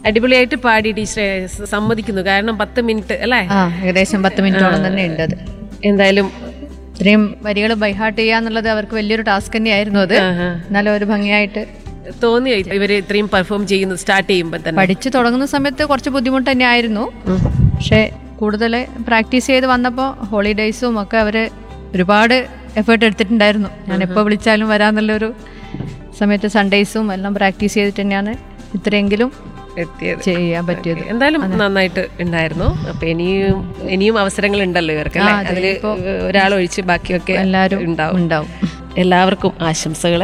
അടിപൊളിയായിട്ട് പാടി ടീച്ചറെ സ- സമ്മതിക്കുന്നു കാരണം പത്ത് മിനിറ്റ് അല്ലേ ആ ഏകദേശം പത്ത് മിനിറ്റോളം തന്നെ ഉണ്ട് അത് എന്തായാലും ഇത്രയും വരികൾ ബൈഹാർട്ട് ചെയ്യാന്നുള്ളത് അവർക്ക് വലിയൊരു ടാസ്ക് തന്നെയായിരുന്നു അത് ആഹാ. എന്നാലും ഒരു ഭംഗിയായിട്ട് തോന്നിയോ ഇവര് ഇത്രയും പെർഫോം ചെയ്യുന്നത് സ്റ്റാർട്ട് ചെയ്യുമ്പോൾ തന്നെ പഠിച്ചു തുടങ്ങുന്ന സമയത്ത് കുറച്ച് ബുദ്ധിമുട്ട് തന്നെയായിരുന്നു പക്ഷേ കൂടുതൽ പ്രാക്ടീസ് ചെയ്ത് വന്നപ്പോൾ ഹോളിഡേയ്സും ഒക്കെ അവർ ഒരുപാട് എഫേർട്ട് എടുത്തിട്ടുണ്ടായിരുന്നു ഞാൻ എപ്പോൾ വിളിച്ചാലും വരാന്നുള്ളൊരു സമയത്ത് സൺഡേയ്സും എല്ലാം പ്രാക്ടീസ് ചെയ്തിട്ട് തന്നെയാണ് ഇത്രയെങ്കിലും എത്തിയത് ചെയ്യാൻ പറ്റിയത് എന്തായാലും നന്നായിട്ട് ഉണ്ടായിരുന്നു അപ്പൊ ഇനിയും ഇനിയും അവസരങ്ങൾ ഉണ്ടല്ലോ ഇവർക്ക് അല്ലേ? ആ, അതെ. അതില് ഇപ്പോ ഒരാൾ ഒഴിച്ച് ബാക്കിയൊക്കെ എല്ലാവരും ഉണ്ടാവും ഉണ്ടാവും എല്ലാവർക്കും ആശംസകൾ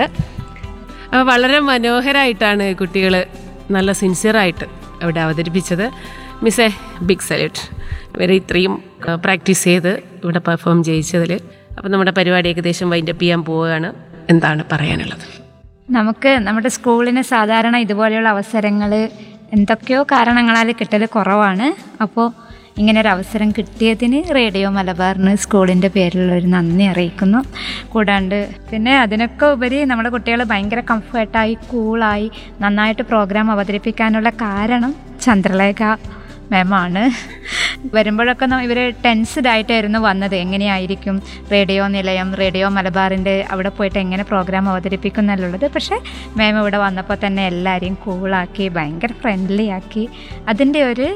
വളരെ മനോഹരമായിട്ടാണ് കുട്ടികൾ നല്ല സിൻസിയറായിട്ട് അവിടെ അവതരിപ്പിച്ചത് മിസ്സേ ബിഗ് സല്യൂട്ട് ഇവർ ഇത്രയും പ്രാക്ടീസ് ചെയ്ത് ഇവിടെ പെർഫോം ചെയ്യിച്ചതിൽ അപ്പം നമ്മുടെ പരിപാടി ഏകദേശം വൈൻഡപ്പ് ചെയ്യാൻ പോവുകയാണ് എന്താണ് പറയാനുള്ളത് നമുക്ക് നമ്മുടെ സ്കൂളിന് സാധാരണ ഇതുപോലെയുള്ള അവസരങ്ങൾ എന്തൊക്കെയോ കാരണങ്ങളാൽ കിട്ടൽ കുറവാണ് അപ്പോൾ ഇങ്ങനെ ഒരു അവസരം കിട്ടിയതിന് റേഡിയോ മലബാറിന് സ്കൂളിൻ്റെ പേരിലുള്ള ഒരു നന്ദി അറിയിക്കുന്നു കൂടാണ്ട് പിന്നെ അതിനൊക്കെ ഉപരി നമ്മുടെ കുട്ടികൾ ഭയങ്കര കംഫർട്ടായി കൂളായി നന്നായിട്ട് പ്രോഗ്രാം അവതരിപ്പിക്കാനുള്ള കാരണം ചന്ദ്രലേഖ മാമാണ് വരുമ്പോഴൊക്കെ ഇവർ ടെൻസ്ഡ് ആയിട്ടായിരുന്നു വന്നത് എങ്ങനെയായിരിക്കും റേഡിയോ നിലയം റേഡിയോ മലബാറിൻ്റെ അവിടെ പോയിട്ട് എങ്ങനെ പ്രോഗ്രാം അവതരിപ്പിക്കും എന്നുള്ളത് പക്ഷേ മാം ഇവിടെ വന്നപ്പോൾ തന്നെ എല്ലാവരെയും കൂളാക്കി ഭയങ്കര ഫ്രണ്ട്ലി ആക്കി അതിൻ്റെ ഒരു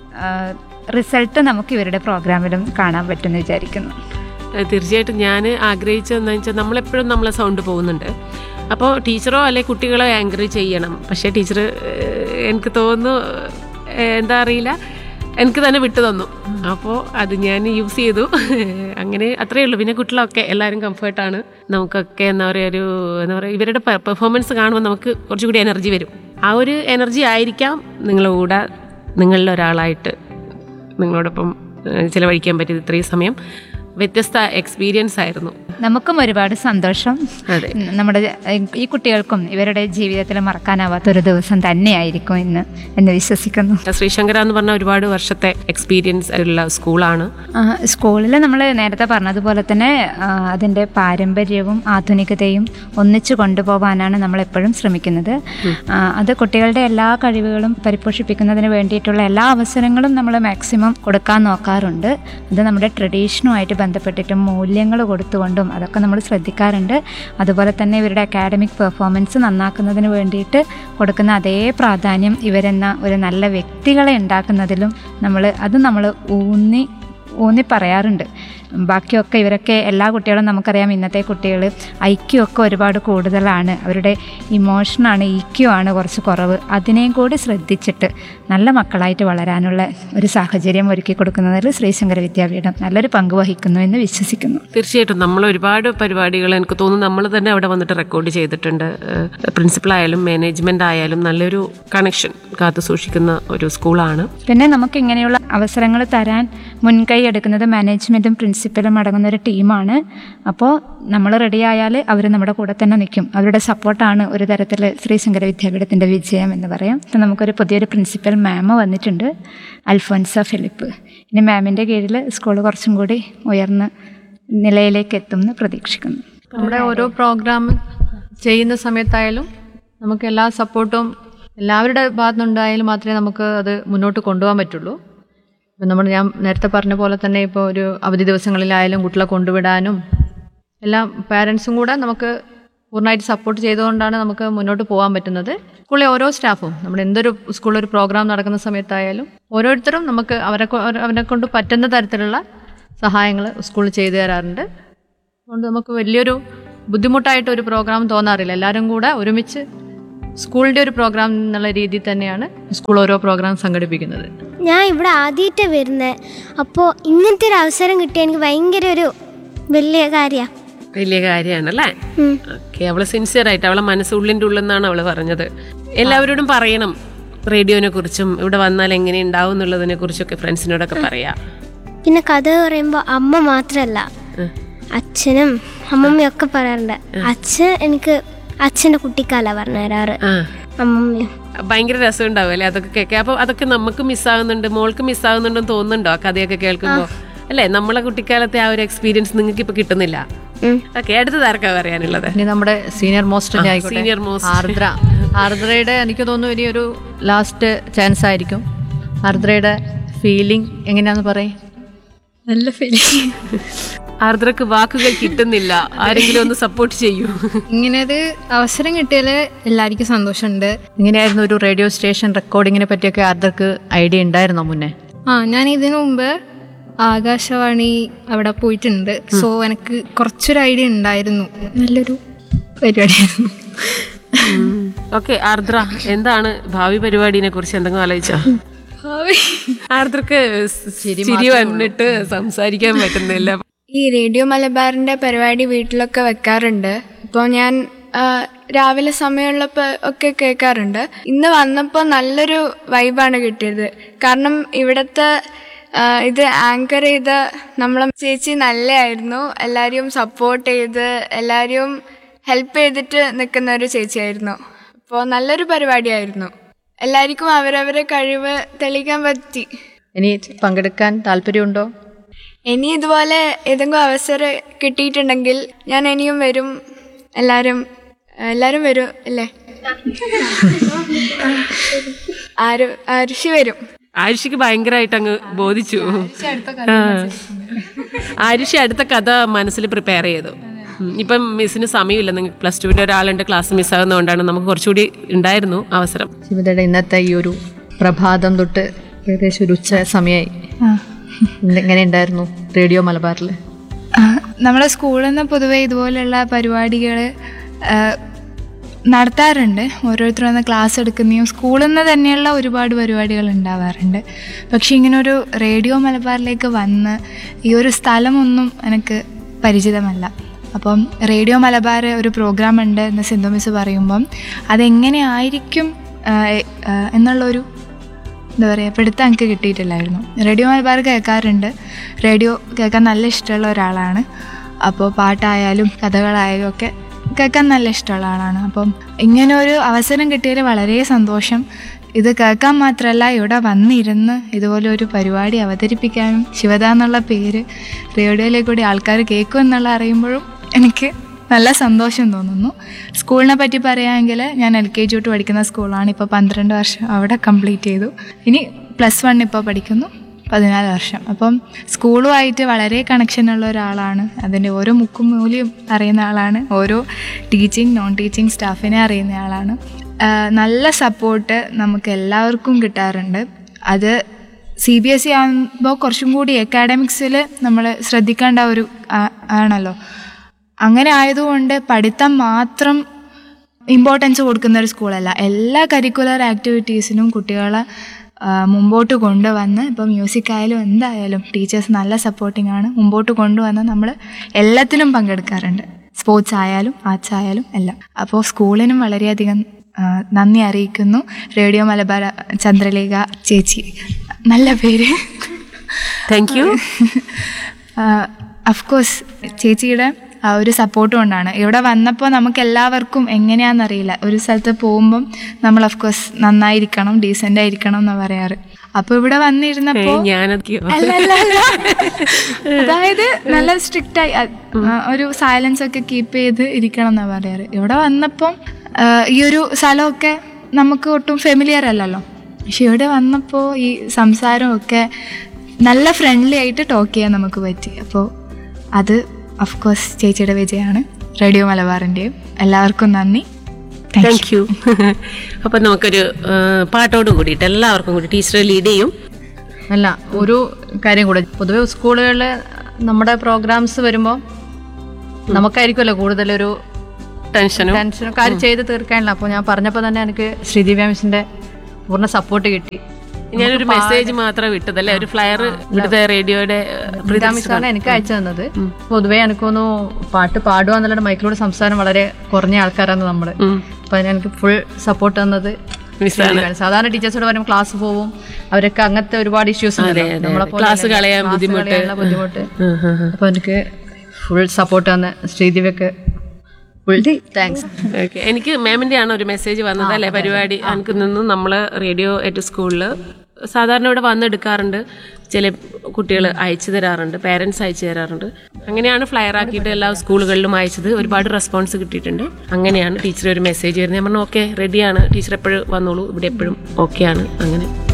റിസൾട്ട് നമുക്ക് ഇവരുടെ പ്രോഗ്രാമിലും കാണാൻ പറ്റുമെന്ന് വിചാരിക്കുന്നു ഏഹ് തീർച്ചയായിട്ടും ഞാൻ ആഗ്രഹിച്ചതെന്ന് വെച്ചാൽ നമ്മളെപ്പോഴും നമ്മളെ സൗണ്ട് പോകുന്നുണ്ട് അപ്പോൾ ടീച്ചറോ അല്ലെ കുട്ടികളോ എൻകറേജ് ചെയ്യണം പക്ഷേ ടീച്ചർ എനിക്ക് തോന്നുന്നു ഏഹ് എന്താ അറിയില്ല എനിക്ക് തന്നെ വിട്ടു തന്നു അപ്പോൾ അത് ഞാൻ യൂസ് ചെയ്തു അങ്ങനെ അത്രയേ ഉള്ളൂ പിന്നെ കുട്ടികളൊക്കെ എല്ലാവരും കംഫർട്ടാണ് നമുക്കൊക്കെ എന്താ പറയുക ഒരു എന്താ പറയുക ഇവരുടെ പെർഫോമൻസ് കാണുമ്പോൾ നമുക്ക് കുറച്ചുകൂടി എനർജി വരും ആ ഒരു എനർജി ആയിരിക്കാം നിങ്ങളുടെ കൂടെ നിങ്ങളിൽ ഒരാളായിട്ട് നിങ്ങളോടൊപ്പം ഏഹ് ചിലവഴിക്കാൻ പറ്റിയത് ഇത്രയും സമയം വ്യത്യസ്ത എക്സ്പീരിയൻസ് ആയിരുന്നു നമുക്കും ഒരുപാട് സന്തോഷം അതെ ഉം, നമ്മുടെ ഈ കുട്ടികൾക്കും ഇവരുടെ ജീവിതത്തിൽ മറക്കാനാവാത്ത ഒരു ദിവസം തന്നെയായിരിക്കും ഇന്ന് എന്ന് വിശ്വസിക്കുന്നു ശ്രീശങ്കര എന്ന് പറഞ്ഞ ഒരുപാട് വർഷത്തെ എക്സ്പീരിയൻസ് ഉള്ള സ്കൂളാണ് സ്കൂളിൽ നമ്മൾ നേരത്തെ പറഞ്ഞതുപോലെ തന്നെ ആ, അതിൻ്റെ പാരമ്പര്യവും ആധുനികതയും ഒന്നിച്ചു കൊണ്ടുപോകാനാണ് നമ്മൾ എപ്പോഴും ശ്രമിക്കുന്നത് ആ, അത് കുട്ടികളുടെ എല്ലാ കഴിവുകളും പരിപോഷിപ്പിക്കുന്നതിന് വേണ്ടിയിട്ടുള്ള എല്ലാ അവസരങ്ങളും നമ്മൾ മാക്സിമം കൊടുക്കാൻ നോക്കാറുണ്ട് അത് നമ്മുടെ ട്രഡീഷനുമായിട്ട് ബന്ധപ്പെട്ടിട്ടും മൂല്യങ്ങൾ കൊടുത്തുകൊണ്ടും അതൊക്കെ നമ്മൾ ശ്രദ്ധിക്കാറുണ്ട് അതുപോലെ തന്നെ ഇവരുടെ അക്കാഡമിക് പെർഫോമൻസ് നന്നാക്കുന്നതിന് വേണ്ടിയിട്ട് കൊടുക്കുന്ന അതേ പ്രാധാന്യം ഇവരെന്ന ഒരു നല്ല വ്യക്തികളെ ഉണ്ടാക്കുന്നതിലും നമ്മൾ അത് നമ്മൾ ഊന്നി ഊന്നി പറയാറുണ്ട് ബാക്കിയൊക്കെ ഇവരൊക്കെ എല്ലാ കുട്ടികളും നമുക്കറിയാം ഇന്നത്തെ കുട്ടികൾ ഐക്യമൊക്കെ ഒരുപാട് കൂടുതലാണ് അവരുടെ ഇമോഷനാണ് ഈക്യു ആണ് കുറച്ച് കുറവ് അതിനെയും കൂടി ശ്രദ്ധിച്ചിട്ട് നല്ല മക്കളായിട്ട് വളരാനുള്ള ഒരു സാഹചര്യം ഒരുക്കി കൊടുക്കുന്നതിൽ ശ്രീശങ്കര വിദ്യാപീഠം നല്ലൊരു പങ്ക് വഹിക്കുന്നു എന്ന് വിശ്വസിക്കുന്നു തീർച്ചയായിട്ടും നമ്മൾ ഒരുപാട് പരിപാടികൾ എനിക്ക് തോന്നുന്നു നമ്മൾ തന്നെ അവിടെ വന്നിട്ട് റെക്കോർഡ് ചെയ്തിട്ടുണ്ട് പ്രിൻസിപ്പൽ ആയാലും മാനേജ്മെന്റ് ആയാലും നല്ലൊരു കണക്ഷൻ കാത്തു സൂക്ഷിക്കുന്ന ഒരു സ്കൂളാണ് പിന്നെ നമുക്ക് ഇങ്ങനെയുള്ള അവസരങ്ങൾ തരാൻ മുൻകൈ എടുക്കുന്നത് മാനേജ്മെൻറ്റും പ്രിൻസിപ്പലും അടങ്ങുന്ന ഒരു ടീമാണ് അപ്പോൾ നമ്മൾ റെഡി ആയാൽ അവർ നമ്മുടെ കൂടെ തന്നെ നിൽക്കും അവരുടെ സപ്പോർട്ടാണ് ഒരു തരത്തിൽ ശ്രീശങ്കര വിദ്യാപീഠത്തിൻ്റെ വിജയം എന്ന് പറയാം ഇപ്പം നമുക്കൊരു പുതിയൊരു പ്രിൻസിപ്പൽ മാം വന്നിട്ടുണ്ട് അൽഫോൻസ ഫിലിപ്പ് ഇനി മാമിൻ്റെ കീഴിൽ സ്കൂൾ കുറച്ചും കൂടി ഉയർന്ന നിലയിലേക്ക് എത്തും എന്ന് പ്രതീക്ഷിക്കുന്നു നമ്മുടെ ഓരോ പ്രോഗ്രാം ചെയ്യുന്ന സമയത്തായാലും നമുക്ക് എല്ലാ സപ്പോർട്ടും എല്ലാവരുടെ ഭാഗത്തുനിന്നുണ്ടായാലും മാത്രമേ നമുക്ക് അത് മുന്നോട്ട് കൊണ്ടുപോകാൻ പറ്റുള്ളൂ ഇപ്പം നമ്മൾ ഞാൻ നേരത്തെ പറഞ്ഞ പോലെ തന്നെ ഇപ്പോൾ ഒരു അവധി ദിവസങ്ങളിലായാലും കുട്ടികളെ കൊണ്ടുവിടാനും എല്ലാം പാരൻസും കൂടെ നമുക്ക് പൂർണ്ണമായിട്ട് സപ്പോർട്ട് ചെയ്തുകൊണ്ടാണ് നമുക്ക് മുന്നോട്ട് പോകാൻ പറ്റുന്നത് സ്കൂളിലെ ഓരോ സ്റ്റാഫും നമ്മുടെ എന്തൊരു സ്കൂളിൽ ഒരു പ്രോഗ്രാം നടക്കുന്ന സമയത്തായാലും ഓരോരുത്തരും നമുക്ക് അവരെ കൊ- അവരെ കൊണ്ട് പറ്റുന്ന തരത്തിലുള്ള സഹായങ്ങൾ സ്കൂളിൽ ചെയ്തു തരാറുണ്ട് അതുകൊണ്ട് നമുക്ക് വലിയൊരു ബുദ്ധിമുട്ടായിട്ട് ഒരു പ്രോഗ്രാം തോന്നാറില്ല എല്ലാവരും കൂടെ ഒരുമിച്ച് സ്കൂളിൻ്റെ ഒരു പ്രോഗ്രാം എന്നുള്ള രീതിയിൽ തന്നെയാണ് സ്കൂൾ ഓരോ പ്രോഗ്രാം സംഘടിപ്പിക്കുന്നത് ഞാൻ ഇവിടെ ആദ്യമായിട്ട് വരുന്നത് അപ്പോൾ ഇങ്ങനത്തെ ഒരു അവസരം കിട്ടിയ എനിക്ക് ഭയങ്കര ഒരു വലിയ കാര്യമാണ് വലിയ കാര്യമാണ് അല്ലേ ഓക്കെ അവള് സിൻസിയർ ആയിട്ട് അവളെ മനസ്സുള്ളിൻ്റെ ഉള്ളിൽ നിന്നാണ് അവള് പറഞ്ഞത് എല്ലാവരോടും പറയണം റേഡിയോനെ കുറിച്ചും ഇവിടെ വന്നാൽ എങ്ങനെ ഉണ്ടാവും എന്നുള്ളതിനെ കുറിച്ചൊക്കെ ഫ്രണ്ട്സിനോടൊക്കെ പറയാം പിന്നെ കഥ പറയുമ്പോൾ അമ്മ മാത്രമല്ല അച്ഛനും അമ്മമ്മയും ഒക്കെ പറയാറുണ്ട് അച്ഛൻ എനിക്ക് അച്ഛൻ്റെ കുട്ടിക്കാല പറഞ്ഞു തരാറ് ആ അമ്മമ്മയും ഭയങ്കര രസം ഉണ്ടാവും അല്ലേ അതൊക്കെ കേൾക്കാൻ അപ്പോൾ അതൊക്കെ നമുക്ക് മിസ്സാകുന്നുണ്ട് മോൾക്ക് മിസ്സാകുന്നുണ്ടെന്ന് തോന്നുന്നുണ്ടോ ആ കഥയൊക്കെ കേൾക്കുമ്പോൾ അല്ലേ നമ്മളെ കുട്ടിക്കാലത്തെ ആ ഒരു എക്സ്പീരിയൻസ് നിങ്ങൾക്ക് ഇപ്പോൾ കിട്ടുന്നില്ല ഓക്കെ അടുത്തത് ആർക്കാ പറയാനുള്ളത് ഇനി നമ്മുടെ സീനിയർ മോസ്റ്റ് തന്നെ ആയിക്കോട്ടെ senior most. ആർദ്ര ആർദ്രയുടെ എനിക്ക് തോന്നുന്നു ഇനി ഒരു ലാസ്റ്റ് ചാൻസ് ആയിരിക്കും ആർദ്രയുടെ ഫീലിംഗ് എങ്ങനെയാന്ന് പറയും നല്ല ഫീലിംഗ് ആർദ്രക്ക് വാക്കുകൾ കിട്ടുന്നില്ല ആരെങ്കിലും ഒന്ന് സപ്പോർട്ട് ചെയ്യൂ ഇങ്ങനെ ഒരു അവസരം കിട്ടിയാൽ എല്ലാവർക്കും സന്തോഷമുണ്ട് ഇങ്ങനെയായിരുന്നു ഒരു റേഡിയോ സ്റ്റേഷൻ റെക്കോർഡിങ്ങിനെ പറ്റിയൊക്കെ ആർദ്രക്ക് ഐഡിയ ഉണ്ടായിരുന്നോ മുന്നേ ആ ഞാൻ ഇതിനു മുമ്പ് ആകാശവാണി അവിടെ പോയിട്ടുണ്ട് സോ എനിക്ക് കുറച്ചൊരു ഐഡിയ ഉണ്ടായിരുന്നു നല്ലൊരു പരിപാടിയായിരുന്നു ഓക്കെ ആർദ്ര എന്താണ് ഭാവി പരിപാടിനെ കുറിച്ച് എന്തെങ്കിലും ആലോചിച്ചോ ആർദ്രക്ക് ചിരി വന്നിട്ട് സംസാരിക്കാൻ പറ്റുന്നില്ല ഈ റേഡിയോ മലബാറിന്റെ പരിപാടി വീട്ടിലൊക്കെ വെക്കാറുണ്ട് ഇപ്പോൾ ഞാൻ ആ, രാവിലെ സമയമുള്ളപ്പോൾ ഒക്കെ കേൾക്കാറുണ്ട് ഇന്ന് വന്നപ്പോൾ നല്ലൊരു വൈബാണ് കിട്ടിയത് കാരണം ഇവിടുത്തെ ആ, ഇത് ആങ്കർ ചെയ്ത നമ്മളെ ചേച്ചി നല്ലതായിരുന്നു എല്ലാവരെയും സപ്പോർട്ട് ചെയ്ത് എല്ലാവരെയും ഹെൽപ്പ് ചെയ്തിട്ട് നിൽക്കുന്ന ഒരു ചേച്ചിയായിരുന്നു അപ്പോൾ നല്ലൊരു പരിപാടിയായിരുന്നു എല്ലാവർക്കും അവരവരെ കഴിവ് തെളിയിക്കാൻ പറ്റി ഇനി പങ്കെടുക്കാൻ താല്പര്യമുണ്ടോ ഇനി ഇതുപോലെ ഏതെങ്കിലും അവസരം കിട്ടിയിട്ടുണ്ടെങ്കിൽ ഞാൻ ഇനിയും വരും എല്ലാരും എല്ലാരും വരും അല്ലേ ആര് ആരുഷി വരും ആരുഷിക്ക് ഭയങ്കരമായിട്ട് അങ്ങ് ബോധിച്ചു ആ. ആരുഷി അടുത്ത കഥ മനസ്സിൽ പ്രിപ്പയർ ചെയ്തു ഉം. ഇപ്പം മിസ്സിന് സമയമില്ല നിങ്ങൾക്ക് പ്ലസ് ടുവിൻ്റെ ഒരാളുണ്ട് ക്ലാസ് മിസ്സാകുന്നതുകൊണ്ടാണ് നമുക്ക് കുറച്ചുകൂടി ഉണ്ടായിരുന്നു അവസരം ശിവതയുടെ ഇന്നത്തെ ഈ ഒരു പ്രഭാതം തൊട്ട് ഏകദേശം ഒരു ഉച്ച സമയമായി ഇന്ന് എങ്ങനെ ഉണ്ടായിരുന്നു റേഡിയോ മലബാറിൽ ആ, നമ്മുടെ സ്കൂളിൽ നിന്ന് പൊതുവെ ഇതുപോലെയുള്ള പരിപാടികൾ നടത്താറുണ്ട് ഓരോരുത്തർ വന്ന് ക്ലാസ് എടുക്കുന്നതും സ്കൂളിൽ നിന്ന് തന്നെയുള്ള ഒരുപാട് പരിപാടികൾ ഉണ്ടാവാറുണ്ട് പക്ഷേ ഇങ്ങനൊരു റേഡിയോ മലബാറിലേക്ക് വന്ന് ഈ ഒരു സ്ഥലമൊന്നും എനിക്ക് പരിചിതമല്ല അപ്പം റേഡിയോ മലബാർ ഒരു പ്രോഗ്രാം ഉണ്ട് എന്ന് സിന്ധു മിസ് പറയുമ്പം അതെങ്ങനെ ആയിരിക്കും ആ, ആ, എന്നുള്ളൊരു എന്താ പറയുക പിടുത്തം എനിക്ക് കിട്ടിയിട്ടില്ലായിരുന്നു റേഡിയോ മലബാർ കേൾക്കാറുണ്ട് റേഡിയോ കേൾക്കാൻ നല്ല ഇഷ്ടമുള്ള ഒരാളാണ് അപ്പോൾ പാട്ടായാലും കഥകളായാലും ഒക്കെ കേൾക്കാൻ നല്ല ഇഷ്ടമുള്ള ആളാണ് അപ്പം ഇങ്ങനെ ഒരു അവസരം കിട്ടിയതിൽ വളരെ സന്തോഷം ഇത് കേൾക്കാൻ മാത്രമല്ല ഇവിടെ വന്നിരുന്ന് ഇതുപോലെ ഒരു പരിപാടി അവതരിപ്പിക്കാനും ശിവദ എന്നുള്ള പേര് റേഡിയോയിലേക്ക് കൂടി ആൾക്കാർ കേൾക്കും എന്നുള്ള അറിയുമ്പോഴും എനിക്ക് നല്ല സന്തോഷം തോന്നുന്നു സ്കൂളിനെ പറ്റി പറയുകയാണെങ്കിൽ ഞാൻ എൽ കെ ജി തൊട്ട് പഠിക്കുന്ന സ്കൂളാണ് ഇപ്പോൾ പന്ത്രണ്ട് വർഷം അവിടെ കംപ്ലീറ്റ് ചെയ്തു ഇനി പ്ലസ് വൺ ഇപ്പോൾ പഠിക്കുന്നു പതിനാല് വർഷം അപ്പം സ്കൂളുമായിട്ട് വളരെ കണക്ഷനുള്ള ഒരാളാണ് അതിൻ്റെ ഓരോ മുക്കും മൂലയും അറിയുന്ന ആളാണ് ഓരോ ടീച്ചിങ് നോൺ ടീച്ചിങ് സ്റ്റാഫിനെ അറിയുന്ന ആളാണ് ആഹ് നല്ല സപ്പോർട്ട് നമുക്ക് എല്ലാവർക്കും കിട്ടാറുണ്ട് അത് സി ബി എസ് ഇ ആകുമ്പോൾ കുറച്ചും കൂടി അക്കാഡമിക്സിൽ നമ്മൾ ശ്രദ്ധിക്കേണ്ട ഒരു ആ- ആണല്ലോ അങ്ങനെ ആയതുകൊണ്ട് പഠിത്തം മാത്രം ഇമ്പോർട്ടൻസ് കൊടുക്കുന്ന ഒരു സ്കൂളല്ല എല്ലാ കരിക്കുലർ ആക്ടിവിറ്റീസിനും കുട്ടികളെ ആ, മുമ്പോട്ട് കൊണ്ടുവന്ന് ഇപ്പോൾ മ്യൂസിക് ആയാലും എന്തായാലും ടീച്ചേഴ്സ് നല്ല സപ്പോർട്ടിംഗ് ആണ് മുമ്പോട്ട് കൊണ്ടുവന്ന് നമ്മൾ എല്ലാത്തിനും പങ്കെടുക്കാറുണ്ട് സ്പോർട്സ് ആയാലും ആർട്സ് ആയാലും എല്ലാം അപ്പോൾ സ്കൂളിനും വളരെയധികം ആ, നന്ദി അറിയിക്കുന്നു റേഡിയോ മലബാർ ചന്ദ്രലേഖ ചേച്ചി നല്ല പേര് താങ്ക് യു അഫ്കോഴ്സ് ചേച്ചിയുടെ ആ ഒരു സപ്പോർട്ട് കൊണ്ടാണ് ഇവിടെ വന്നപ്പോൾ നമുക്ക് എല്ലാവർക്കും എങ്ങനെയാണെന്നറിയില്ല ഒരു സ്ഥലത്ത് പോകുമ്പം നമ്മൾ അഫ്കോഴ്സ് നന്നായിരിക്കണം ഡീസൻ്റ് ആയിരിക്കണം എന്ന് പറയാറ് അപ്പോൾ ഇവിടെ വന്നിരുന്നപ്പോൾ ഞാനൊക്കെ അല്ല അല്ല അല്ല അതായത് നല്ല സ്ട്രിക്റ്റ് ആയി അ- ആ, ഒരു സൈലൻസ് ഒക്കെ കീപ്പ് ചെയ്ത് ഇരിക്കണം എന്നാണ് പറയാറ് ഇവിടെ വന്നപ്പം ആ, ഈ ഒരു സ്ഥലമൊക്കെ നമുക്ക് ഒട്ടും ഫെമിലിയർ അല്ലല്ലോ പക്ഷെ ഇവിടെ വന്നപ്പോൾ ഈ സംസാരമൊക്കെ നല്ല ഫ്രണ്ട്ലി ആയിട്ട് ടോക്ക് ചെയ്യാൻ നമുക്ക് പറ്റി അപ്പോൾ അത് അഫ്കോഴ്സ് ചേച്ചിയുടെ വിജയമാണ് റേഡിയോ മലബാറിൻ്റെയും എല്ലാവർക്കും നന്ദി താങ്ക് യു താങ്ക് യു അപ്പം നമുക്കൊരു ആ, പാട്ടോട് കൂടിയിട്ട് എല്ലാവർക്കും കൂടി ടീച്ചർ ലീഡ് ചെയ്യും അല്ല ഒരു കാര്യം കൂടെ പൊതുവെ സ്കൂളുകളിൽ നമ്മുടെ പ്രോഗ്രാംസ് വരുമ്പോൾ നമുക്കായിരിക്കുമല്ലോ കൂടുതലൊരു ടെൻഷനും ടെൻഷനും കാര്യം ചെയ്ത് തീർക്കാനില്ല അപ്പോൾ ഞാൻ പറഞ്ഞപ്പോൾ തന്നെ എനിക്ക് ശ്രീദിവ്യ മിസ്സിൻ്റെ പൂർണ്ണ സപ്പോർട്ട് കിട്ടി ഞാനൊരു മെസ്സേജ് മാത്രം വിട്ടതല്ലേ ഒരു ഫ്ലയർ ഇവിടുത്തെ റേഡിയോയുടെ പ്രീത മിസ്സാണ് എനിക്ക് അയച്ചു തന്നത് പൊതുവേ എനിക്കൊന്നു പാട്ട് പാടുക എന്നുള്ള മൈക്കിലൂടെ സംസാരം വളരെ കുറഞ്ഞ ആൾക്കാരാണ് നമ്മള് അപ്പൊ അതിന് എനിക്ക് ഫുൾ സപ്പോർട്ട് തന്നത് മിസ്സാണ് ശ്രീദിവ്യാണ്. സാധാരണ ടീച്ചേഴ്സോട് പറയുമ്പോൾ ക്ലാസ് പോവും അവരൊക്കെ അങ്ങനത്തെ ഒരുപാട് ഇഷ്യൂസ് Class കളയാൻ ബുദ്ധിമുട്ട്. ബുദ്ധിമുട്ട് അപ്പൊ എനിക്ക് ഫുൾ സപ്പോർട്ട് തന്ന ശ്രീദിവ്യക്ക് ഫുൾ താങ്ക്സ് ഓക്കെ എനിക്ക് മാമിന്റെ ആണ് ഒരു മെസ്സേജ് വന്നത് അല്ലേ പരിപാടി എനിക്ക് നിന്നും നമ്മൾ റേഡിയോ എറ്റ് സ്കൂളിൽ സാധാരണ ഇവിടെ വന്നെടുക്കാറുണ്ട് ചില കുട്ടികൾ അയച്ചു തരാറുണ്ട് പേരൻസ് അയച്ചു തരാറുണ്ട് അങ്ങനെയാണ് ഫ്ലയർ ആക്കിയിട്ട് എല്ലാ സ്കൂളുകളിലും അയച്ചത് ഒരുപാട് റെസ്പോൺസ് കിട്ടിയിട്ടുണ്ട് അങ്ങനെയാണ് ടീച്ചർ ഒരു മെസ്സേജ് വരുന്നത് ഞാൻ പറഞ്ഞു ഓക്കെ റെഡിയാണ് ടീച്ചർ എപ്പോഴും വന്നോളൂ ഇവിടെ എപ്പോഴും ഓക്കെയാണ് അങ്ങനെ